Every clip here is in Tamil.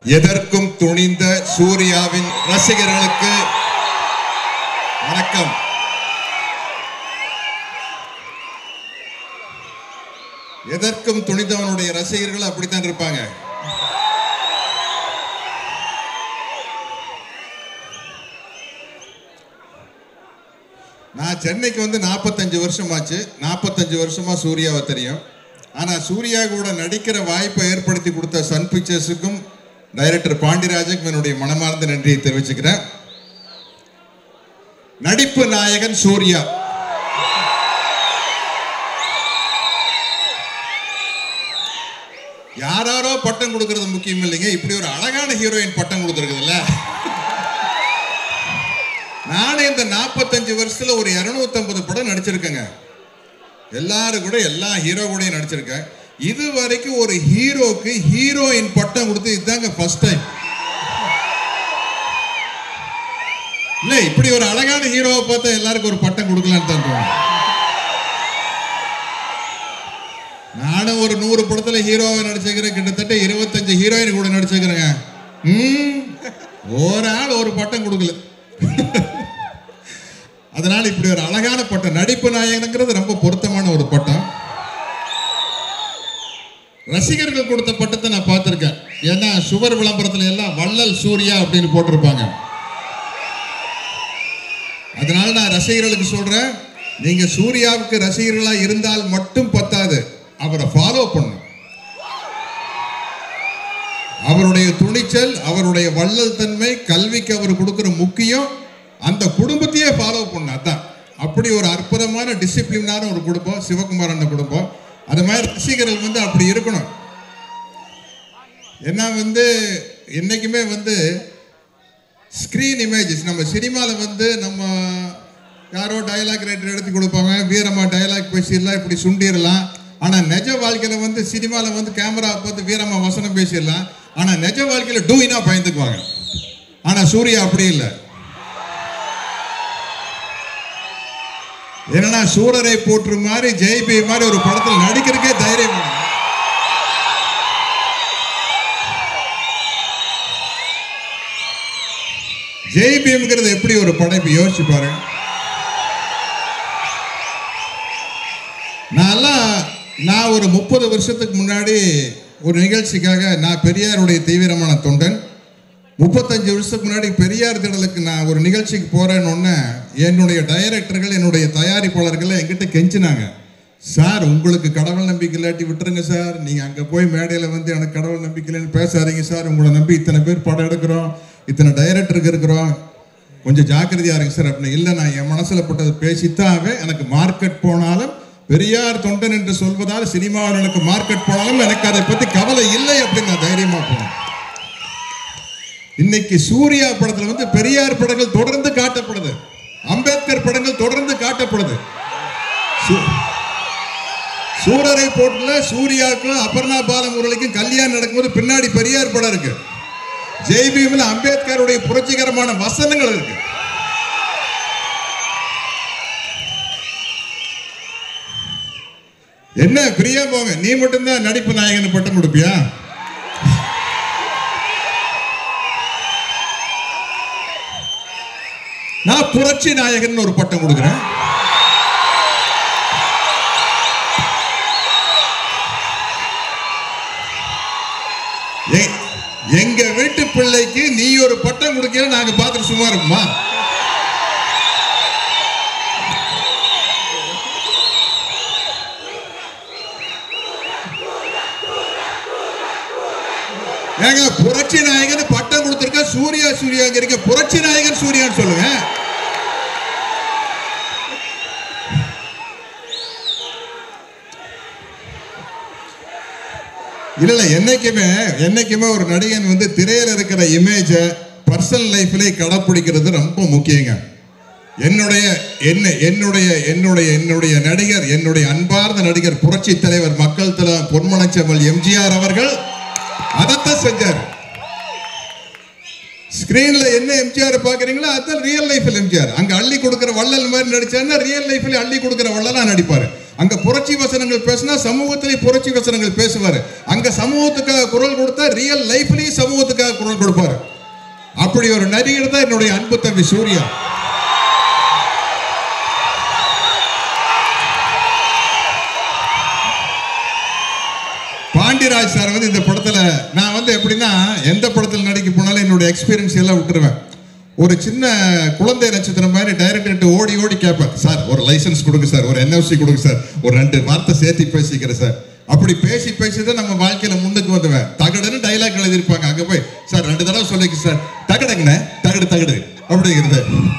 எதற்கும் துணிந்த சூர்யாவின் ரசிகர்களுக்கு வணக்கம் எதற்கும் துணிந்தவனுடைய ரசிகர்கள் அப்படித்தான் இருப்பாங்க நான் சென்னைக்கு வந்து நாற்பத்தஞ்சு வருஷமாச்சு நாற்பத்தஞ்சு வருஷமா சூர்யாவை தெரியும் ஆனா சூர்யா கூட நடிக்கிற வாய்ப்பை ஏற்படுத்தி கொடுத்த சன் பிக்சர்ஸுக்கும் டைரக்டர் பாண்டியராஜுக்கும் என்னுடைய மனமார்ந்த நன்றியை தெரிவிச்சுக்கிறேன் நடிப்பு நாயகன் சூர்யா யாராரோ பட்டம் கொடுக்கறது முக்கியம் இல்லைங்க இப்படி ஒரு அழகான ஹீரோயின் பட்டம் கொடுத்துருக்குதுல்ல நானே இந்த நாற்பத்தஞ்சு வருஷத்துல ஒரு 250 படம் நடிச்சிருக்கேங்க எல்லாரும் கூட எல்லா ஹீரோ கூடயும் நடிச்சிருக்கேன் இது வரைக்கும் ஒரு ஹீரோக்கு ஹீரோயின் பட்டம் கொடுத்து இதுதாங்க ஃபர்ஸ்ட் டைம் இல்ல இப்படி ஒரு அழகான ஹீரோவை பார்த்தா எல்லாருக்கும் ஒரு பட்டம் கொடுக்கலான்னு தான் தோணும் நானும் ஒரு நூறு படத்துல ஹீரோவை நடிச்சிருக்கிறேன் கிட்டத்தட்ட இருபத்தஞ்சு ஹீரோயின் கூட நடிச்சிருக்கிறேங்க ம், ஒரு ஆள் ஒரு பட்டம் கொடுக்கல அதனால இப்படி ஒரு அழகான பட்டம் நடிப்பு நாயகனுங்கிறது ரொம்ப பொருத்தமான ஒரு பட்டம் ரசிகர்கள் கொடுத்த பட்டத்தை நான் பார்த்திருக்கேன் ஏன்னா சுவர் விளம்பரத்துல எல்லாம் வள்ளல் சூர்யா அப்படின்னு போட்டிருப்பாங்க அதனால நான் ரசிகர்களுக்கு சொல்றேன் நீங்க சூர்யாவுக்கு ரசிகர்களா இருந்தால் மட்டும் பத்தாது அவரை ஃபாலோ பண்ணும் அவருடைய துணிச்சல் அவருடைய வள்ளல் தன்மை கல்விக்கு அவர் கொடுக்கிற முக்கியம் அந்த குடும்பத்தையே ஃபாலோ பண்ண அதான் அப்படி ஒரு அற்புதமான டிசிப்ளினான ஒரு குடும்பம் சிவகுமார் அண்ணன் குடும்பம் அது மாதிரி ரசிகர்கள் வந்து அப்படி இருக்கணும் ஏன்னா வந்து என்னைக்குமே வந்து ஸ்க்ரீன் இமேஜஸ் நம்ம சினிமாவில் வந்து நம்ம யாரோ டயலாக் ரைட்டர் எடுத்து கொடுப்பாங்க வீரமா டயலாக் பேசிடலாம் இப்படி சுண்டிடலாம் ஆனால் நிஜ வாழ்க்கையில் வந்து சினிமாவில் வந்து கேமரா பார்த்து வீரமா வசனம் பேசிடலாம் ஆனால் நிஜ வாழ்க்கையில் டூயினா பயந்துக்குவாங்க ஆனால் சூர்யா அப்படி இல்லை என்னன்னா சூரரை போற்று மாதிரி ஜெய்பி மாதிரி ஒரு படத்தில் நடிக்கிறதுக்கே தைரியம் வேணும். ஜெய் பீம்ங்கிறது எப்படி ஒரு படைப்பு யோசிச்சு பாருங்க நான்லாம் நான் ஒரு முப்பது வருஷத்துக்கு முன்னாடி ஒரு நிகழ்ச்சிக்காக நான் பெரியாருடைய தீவிரமான தொண்டன் முப்பத்தஞ்சு வருஷத்துக்கு முன்னாடி பெரியார் திடலுக்கு நான் ஒரு நிகழ்ச்சிக்கு போறேன்னு உடனே என்னுடைய டைரக்டர்கள் என்னுடைய தயாரிப்பாளர்கள் என்கிட்ட கெஞ்சினாங்க சார் உங்களுக்கு கடவுள் நம்பிக்கை இல்லாட்டி விட்டுருங்க சார் நீங்க அங்க போய் மேடையில வந்து எனக்கு கடவுள் நம்பிக்கை இல்லைன்னு பேசாதீங்க சார் உங்களை நம்பி இத்தனை பேர் படம் எடுக்கிறோம் இத்தனை டைரக்டருக்கு இருக்கிறோம் கொஞ்சம் ஜாக்கிரதையா இருங்க சார் அப்படின்னு இல்லை நான் என் மனசுல பட்டது பேசித்தாவே எனக்கு மார்க்கெட் போனாலும் பெரியார் தொண்டன் என்று சொல்வதால் சினிமாவில் எனக்கு மார்க்கெட் போனாலும் எனக்கு அதை பத்தி கவலை இல்லை அப்படின்னு நான் தைரியமா போனேன் இன்னைக்கு சூர்யா படத்துல வந்து பெரியார் படங்கள் தொடர்ந்து காட்டப்படுது அம்பேத்கர் படங்கள் தொடர்ந்து காட்டப்படுது சூ- சூரரை போட்டுல சூர்யாவுக்கும் அபர்ணா பாலமுரளிக்கும் கல்யாணம் நடக்கும்போது பின்னாடி பெரியார் படம் இருக்கு ஜெய்பீமில் அம்பேத்கருடைய புரட்சிகரமான வசனங்கள் இருக்கு என்ன பிரியா போங்க நீ மட்டும்தான் நடிப்பு நாயகன் பட்டம் கொடுப்பியா நான் புரட்சி நாயகன் ஒரு பட்டம் கொடுக்குறேன் எ- எங்க வீட்டு பிள்ளைக்கு நீ ஒரு பட்டம் கொடுக்கல நாங்க பார்த்துட்டு சும்மா இருப்போமா ஏங்க புரட்சி நாயகன் பட்டம் கொடுத்திருக்க சூர்யா சூர்யாங்க இருக்க புரட்சி நாயகன் சூர்யான்னு சொல்லுங்க இல்ல இல்ல என்னைக்குமே என்னைக்குமே ஒரு நடிகன் வந்து திரையில இருக்கிற இமேஜை பர்சனல் லைஃப்ல கடைப்பிடிக்கிறது ரொம்ப முக்கியங்க என்னுடைய என்ன என்னுடைய என்னுடைய என்னுடைய நடிகர் என்னுடைய அன்பார்ந்த நடிகர் புரட்சி தலைவர் மக்கள் தலைவர் பொன்மனச்செம்மல் எம்ஜிஆர் அவர்கள் அதைத்தான் செஞ்சார் ஸ்கிரீன்ல என்ன எம்ஜிஆர் பாக்குறீங்களோ அதான் ரியல் லைஃப்ல எம்ஜிஆர் அங்க அள்ளி கொடுக்கிற வள்ளல் மாதிரி நடிச்சாருன்னா ரியல் லைஃப்ல அள்ளி கொடுக்கிற வள்ளலா நடிப்பாரு அங்க புரட்சி வசனங்கள் பேசினா சமூகத்திலே புரட்சி வசனங்கள் பேசுவாரு அங்க சமூகத்துக்காக குரல் கொடுத்தா ரியல் லைஃப்லயும் சமூகத்துக்காக குரல் கொடுப்பாரு அப்படி ஒரு நடிகர் தான் என்னுடைய அன்பு தம்பி சூர்யா பாண்டியராஜ் சார் வந்து இந்த படத்துல நான் வந்து எப்படின்னா எந்த படத்தில் நடிக்க போனாலும் என்னோட எக்ஸ்பீரியன்ஸ் எல்லாம் விட்டுருவேன் ஒரு சின்ன குழந்தை நட்சத்திரம் மாதிரி டைரக்டர்கிட்ட ஓடி ஓடி கேட்பேன் சார் ஒரு லைசன்ஸ் கொடுங்க சார் ஒரு என்எஃப்சி கொடுங்க சார் ஒரு ரெண்டு வார்த்தை சேர்த்து பேசிக்கிறேன் சார் அப்படி பேசி பேசி தான் நம்ம வாழ்க்கையில முன்னுக்கு வந்துவேன் தகடுன்னு டைலாக் எழுதியிருப்பாங்க அங்க போய் சார் ரெண்டு தடவை சொல்லிக்க சார் தகடுங்கண்ணே தகடு தகடு அப்படிங்கிறது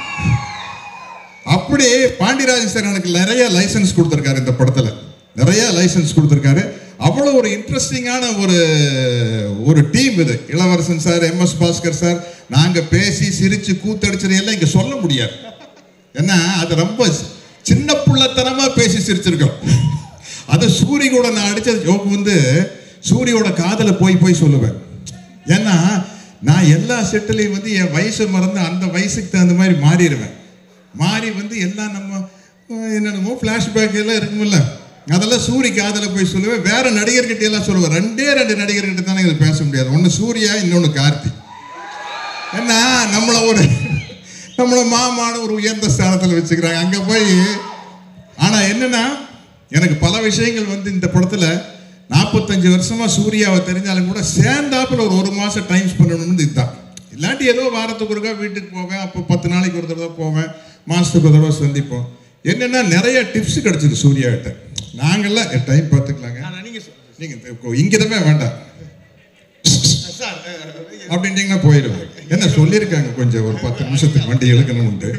அப்படி பாண்டியராஜன் சார் எனக்கு நிறைய லைசன்ஸ் கொடுத்துருக்காரு இந்த படத்துல நிறைய லைசன்ஸ் கொடுத்துருக்காரு அவ்வளோ ஒரு இன்ட்ரெஸ்டிங்கான ஒரு ஒரு டீம் இது Ilavarasan sir M S Bhaskar sir நாங்க பேசி சிரிச்சு கூத்தடிச்சது எல்லாம் இங்க சொல்ல முடியாது ஏன்னா அது ரொம்ப சின்ன புள்ளத்தனமா பேசி சிரிச்சிருக்கோம் அது சூரி கூட நான் அடிச்ச ஜோக் வந்து சூரியோட காதல போய் போய் சொல்லுவேன் ஏன்னா நான் எல்லா செட்டிலையும் வந்து என் வயசு மறந்து அந்த வயசுக்கு தகுந்த மாதிரி மாறிடுவேன் மாறி வந்து எல்லாம் நம்ம அஹ், என்னென்னமோ ஃப்ளாஷ்பேக் எல்லாம் இருக்குமில்ல அதெல்லாம் சூரி காதல போய் சொல்லுவேன் வேற நடிகர்கிட்ட எல்லாம் சொல்லுவேன் ரெண்டே ரெண்டு நடிகர்கிட்ட தானே இதை பேச முடியாது ஒன்று சூர்யா இன்னொன்று கார்த்தி ஏன்னா நம்மளை ஒரு நம்மளை மாமான ஒரு உயர்ந்த ஸ்தானத்தில் வச்சுக்கிறாங்க அங்கே போய் ஆனால் என்னன்னா எனக்கு பல விஷயங்கள் வந்து இந்த படத்தில் நாற்பத்தஞ்சு வருஷமா சூர்யாவை தெரிஞ்சாலும் கூட சேர்ந்தாப்புல ஒரு ஒரு மாதம் டைம் பண்ணணும்னு இதுதான் இல்லாட்டி ஏதோ வாரத்துக்கு ஒருக்கா வீட்டுக்கு போவேன் அப்போ பத்து நாளைக்கு ஒரு தடவை போவேன் மாதத்துக்கு ஒரு தடவை சந்திப்போம் என்னன்னா நிறைய டிப்ஸ் கிடைச்சது சூர்யா கிட்ட நாங்கெல்லாம் டைம் பார்த்துக்கலாங்க ஆனா நீங்க சொ- நீங்கள் இங்கிதமே வேண்டாம் சார் அப்படின்ட்டீங்கன்னா போயிடுவேன் என்ன சொல்லியிருக்காங்க கொஞ்சம் ஒரு பத்து நிமிஷத்துக்கு வண்டி இழுக்கணும்ட்டு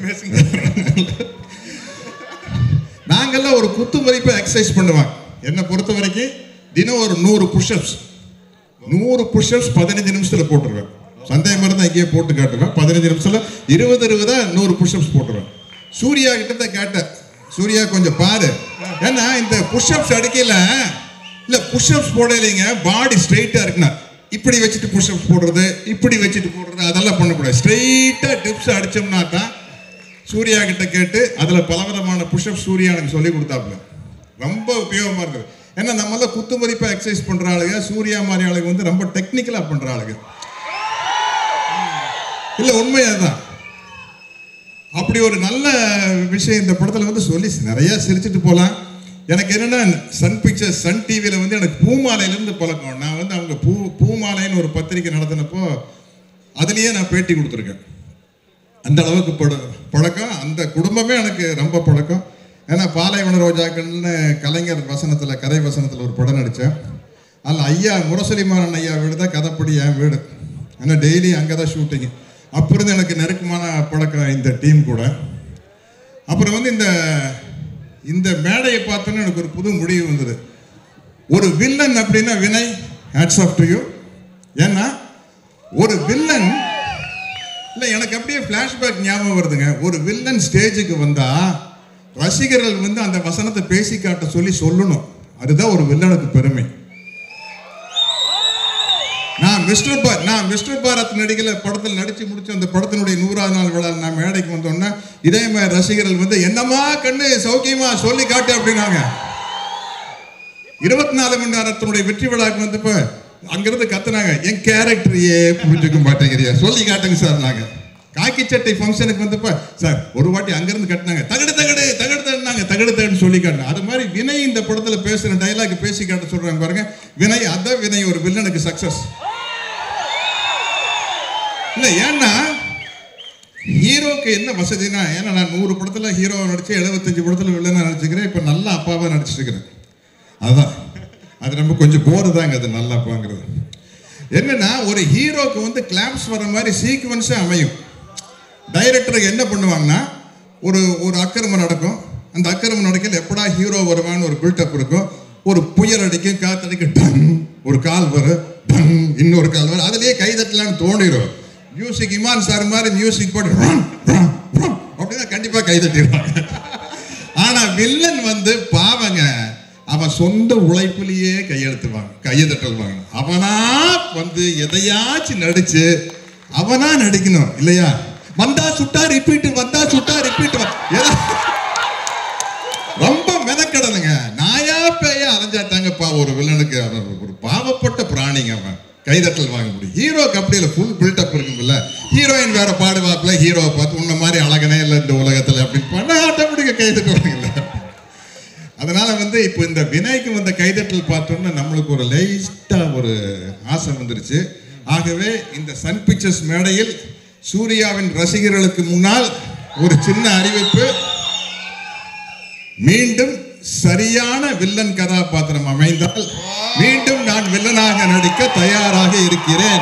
நாங்கெல்லாம் ஒரு குத்து மதிப்பை எக்ஸசைஸ் பண்ணுவாங்க என்னை பொறுத்த வரைக்கும் தினம் ஒரு நூறு புஷ்அப்ஸ் நூறு புஷ்அப்ஸ் பதினஞ்சு நிமிஷத்துல போட்டுருவேன் சந்தேகம் இருந்தால் அங்கேயே போட்டு காட்டுவேன் பதினஞ்சு நிமிஷத்துல இருபது இருபதா நூறு புஷ்அப்ஸ் போட்டுருவேன் சூர்யா கிட்ட தான் கேட்டேன் சூர்யா கொஞ்சம் பாரு ஏன்னா இந்த புஷ்அப்ஸ் அடிக்கல இல்ல புஷ்அப்ஸ் போடலைங்க பாடி ஸ்ட்ரைட்டா இருக்குண்ணா இப்படி வச்சுட்டு புஷ்அப்ஸ் போடுறது இப்படி வச்சுட்டு போடுறது அதெல்லாம் பண்ணக்கூடாது ஸ்ட்ரைட்டா டிப்ஸ் அடிச்சோம்னா தான் சூர்யா கிட்ட கேட்டு அதுல பலவிதமான புஷ்அப் சூர்யா எனக்கு சொல்லி கொடுத்தாப்புல ரொம்ப உபயோகமா இருக்குது ஏன்னா நம்மளாம் குத்து மதிப்பா எக்ஸசைஸ் பண்ற ஆளுங்க சூர்யா மாதிரி ஆளுங்க வந்து ரொம்ப டெக்னிக்கலா பண்ற ஆளுங்க இல்ல உண்மை அதுதான் அப்படி ஒரு நல்ல விஷயம் இந்த படத்துல வந்து சொல்லி நிறைய சிரிச்சிட்டு போலாம் எனக்கு என்னன்னா சன் பிக்சர்ஸ் சன் டிவியில வந்து எனக்கு பூமாலையில இருந்து பழக்கம் நான் வந்து அவங்க பூ பூமாலைன்னு ஒரு பத்திரிக்கை நடத்தினப்போ அதுலயே நான் பேட்டி கொடுத்துருக்கேன் அந்த அளவுக்கு பட பழக்கம் அந்த குடும்பமே எனக்கு ரொம்ப பழக்கம் ஏன்னா பாலைவன ரோஜாக்கள்னு கலைஞர் வசனத்தில் கதை வசனத்தில் ஒரு படம் நடித்தேன் அதில் ஐயா முரசொலிமாறன் ஐயா வீடு தான் கதைப்படி என் வீடு ஏன்னா டெய்லி அங்கே தான் ஷூட்டிங் அப்போ இருந்து எனக்கு நெருக்கமான பழக்கம் இந்த டீம் கூட அப்புறம் வந்து இந்த இந்த மேடையை பார்த்தோன்னே எனக்கு ஒரு புது முடிவு வந்தது ஒரு வில்லன் அப்படின்னா Vinay hats off to you ஏன்னா ஒரு வில்லன் இல்ல எனக்கு அப்படியே ஃபிளாஷ்பேக் ஞாபகம் வருதுங்க ஒரு வில்லன் ஸ்டேஜுக்கு வந்தா ரசிகர்கள் வந்து அந்த வசனத்தை பேசி காட்ட சொல்லி சொல்லணும் அதுதான் ஒரு வில்லனுக்கு பெருமை நான் மிஸ்டர் பா நான் மிஸ்டர் பாரத் நடிகல படத்தில் நடிச்சு முடிச்சு அந்த படத்தினுடைய நூறாவது நாள் விழா நான் மேடைக்கு வந்தோன்னே இதே மாதிரி ரசிகர்கள் வந்து என்னம்மா கண்ணு சௌக்கியமா சொல்லி காட்டு அப்படின்னாங்க இருபத்தி நாலு மணி நேரத்தினுடைய வெற்றி விழாக்கு வந்தப்ப அங்கிருந்து கத்துனாங்க என் கேரக்டரையே புரிஞ்சுக்க மாட்டேங்கிறியா சொல்லி காட்டுங்க சார் நாங்க காக்கி சட்டை ஃபங்க்ஷனுக்கு வந்தப்ப சார் ஒரு வாட்டி அங்கிருந்து கட்டினாங்க தகடு தகடு தகடு தகடுனாங்க தகடு தகடுன்னு சொல்லி காட்டினாங்க அது மாதிரி வினய் இந்த படத்துல பேசுற டைலாக் பேசி காட்ட சொல்றாங்க பாருங்க வினய் அதான் வினய் ஒரு வில்லனுக்கு சக்சஸ் இல்ல ஏன்னா ஹீரோக்கு என்ன வசதினா ஏன்னா நான் நூறு படத்துல ஹீரோ நடிச்சு எழுபத்தஞ்சு படத்துல வில்லனா நடிச்சுக்கிறேன் இப்ப நல்ல அப்பாவா நடிச்சிட்டு இருக்கிறேன் அதான் அது நம்ம கொஞ்சம் போர் தாங்க அது நல்லா அப்பாங்கிறது என்னன்னா ஒரு ஹீரோக்கு வந்து கிளாப்ஸ் வர மாதிரி சீக்வன்ஸே அமையும் டைரக்டருக்கு என்ன பண்ணுவாங்கன்னா ஒரு ஒரு அக்கிரமம் நடக்கும் அந்த அக்கிரமம் நடக்கல எப்படா ஹீரோ வருவான்னு ஒரு பில்டப் இருக்கும் ஒரு புயல் அடிக்கும் காத்தடிக்கும் டன் ஒரு கால் வரும் டன் இன்னொரு கால் வரும் அதுலயே கைதட்டலான்னு தோணிடும் மியூசிக் இமான் சார் மாதிரி மியூசிக் போட்டு run, run, run அப்படின்னா கண்டிப்பா கைதட்டிடுவாங்க ஆனா வில்லன் வந்து பாவங்க அவன் சொந்த உழைப்புலயே கையெழுத்துவாங்க கையை தட்டல் வாங்கணும் அவனா வந்து எதையாச்சும் நடிச்சு அவனா நடிக்கணும் இல்லையா வந்தா சுட்டா ரிப்பீட் வந்தா சுட்டா ரிப்பீட் ரொம்ப மெனக்கடனுங்க நாயா பேயா அலைஞ்சாட்டாங்கப்பா ஒரு வில்லனுக்கு அவன் ஒரு பாவப்பட்ட பிராணிங்க அவன் கைதட்டல் வாங்க முடியும் ஹீரோக்கு அப்படி இல்லை ஃபுல் பில்டப் இருக்கும்ல ஹீரோயின் வேற பாடுவாப்புல ஹீரோவை பார்த்து உன்ன மாதிரி அழகனே இல்லை இந்த உலகத்துல அப்படின்னு பண்ண ஆட்டோமேட்டிக்காக கைதட்டுவாங்கல்ல அதனால வந்து இப்போ இந்த வினாய்க்கு வந்த கைதட்டல் பார்த்தோன்னா நம்மளுக்கு ஒரு லைட்டா ஒரு ஆசை வந்துருச்சு ஆகவே இந்த சன் பிக்சர்ஸ் மேடையில் சூர்யாவின் ரசிகர்களுக்கு முன்னால் ஒரு சின்ன அறிவிப்பு மீண்டும் சரியான வில்லன் கதாபாத்திரம் அமைந்தால் மீண்டும் நான் வில்லனாக நடிக்க தயாராக இருக்கிறேன்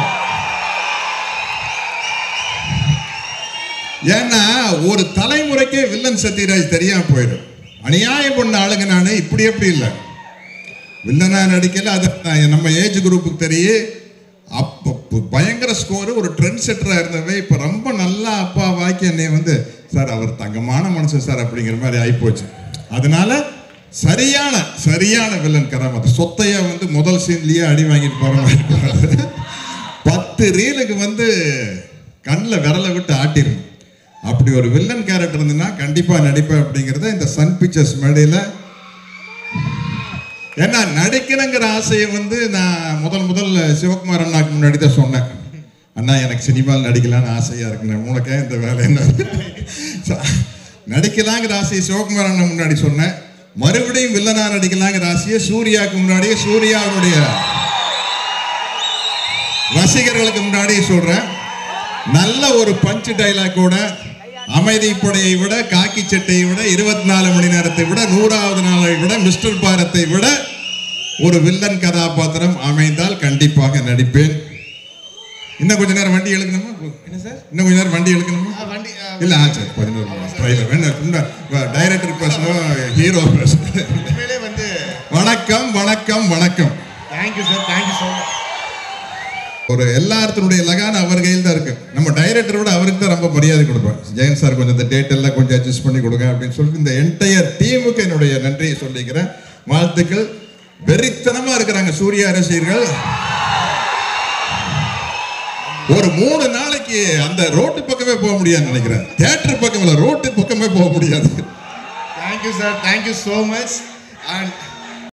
ஏன்னா ஒரு தலைமுறைக்கே வில்லன் சத்யராஜ் தெரியாம போயிடும் அநியாயம் பண்ண ஆளுங்க நானு இப்படி எப்படி இல்லை வில்லனா நடிக்கல அது நான் நம்ம ஏஜ் குரூப்புக்கு தெரியும் அப்போ ப- பயங்கர ஸ்கோர் ஒரு ட்ரெண்ட் செட்டராக இருந்தவே இப்போ ரொம்ப நல்லா அப்பா வாக்கி என்னை வந்து சார் அவர் தங்கமான மனுஷன் சார் அப்படிங்கிற மாதிரி ஆயிப்போச்சு அதனால சரியான சரியான வில்லன் கதாபாத்திரம் சொத்தையா வந்து முதல் சீன்லயே அடி வாங்கிட்டு போற மாதிரி இருப்பாரு. பத்து ரீலுக்கு வந்து கண்ணில் விரலை விட்டு ஆட்டிடும் அப்படி ஒரு வில்லன் கேரக்டர் இருந்ததுன்னா கண்டிப்பா நடிப்பேன் அப்படிங்கிறத இந்த சன் பிக்சர்ஸ் மேடையில் ஏன்னா நடிக்கணுங்கிற ஆசையை வந்து நான் முதல் முதல் சிவகுமார் அண்ணாக்கு முன்னாடி தான் சொன்னேன் அண்ணா எனக்கு சினிமாவில் நடிக்கலாம்னு ஆசையா இருக்குண்ணே உனக்கே இந்த வேலை என்ன ச- நடிக்கலாங்கிற ஆசையை சிவகுமார் அண்ணா முன்னாடி சொன்னேன் மறுபடியும் வில்லனா நடிக்கலாங்கிற ஆசையை சூர்யாவுக்கு முன்னாடியே சூர்யாவுடைய ரசிகர்களுக்கு முன்னாடியே சொல்றேன் நல்ல ஒரு பஞ்ச் டைலாக்கோட அமைதி படையை விட காக்கி சட்டையை விட இருபத்தி நாலு மணி நேரத்தை விட நூறாவது நாளை விட மிஸ்டர் பாரத்தை விட ஒரு வில்லன் கதாபாத்திரம் அமைந்தால் கண்டிப்பாக நடிப்பேன் இன்னும் கொஞ்ச நேரம் வண்டி எழுக்கணுமா என்ன சார் இன்னும் கொஞ்ச நேரம் வண்டி எழுக்கணுமா ஆ, வண்டி ஆ, இல்ல ஆச்சு பதினோரு ட்ரைலர் வேணும் டைரக்டர் பேசணும் ஹீரோ பேசணும் உண்மையிலே வந்து வணக்கம் வணக்கம் வணக்கம் thank you sir thank you so much ஒரு எல்லாத்தினுடைய லகான் அவர் கையில் தான் இருக்கு நம்ம டைரக்டரை விட அவருக்கு தான் ரொம்ப மரியாதை கொடுப்பேன் ஜெயன் சார் கொஞ்சம் இந்த டேட் எல்லாம் கொஞ்சம் அட்ஜஸ்ட் பண்ணி கொடுங்க அப்படின்னு சொல்லிட்டு இந்த என்டையர் டீமுக்கு என்னுடைய நன்றியை சொல்லிக்கிறேன் வாழ்த்துக்கள் வெறித்தனமா இருக்கிறாங்க சூர்யா ரசிகர்கள் ஒரு மூணு நாளைக்கு அந்த ரோட்டு பக்கமே போக முடியாதுன்னு நினைக்கிறேன் தியேட்டர் பக்கம் இல்ல ரோட்டு பக்கமே போக முடியாது thank you sir thank you so much and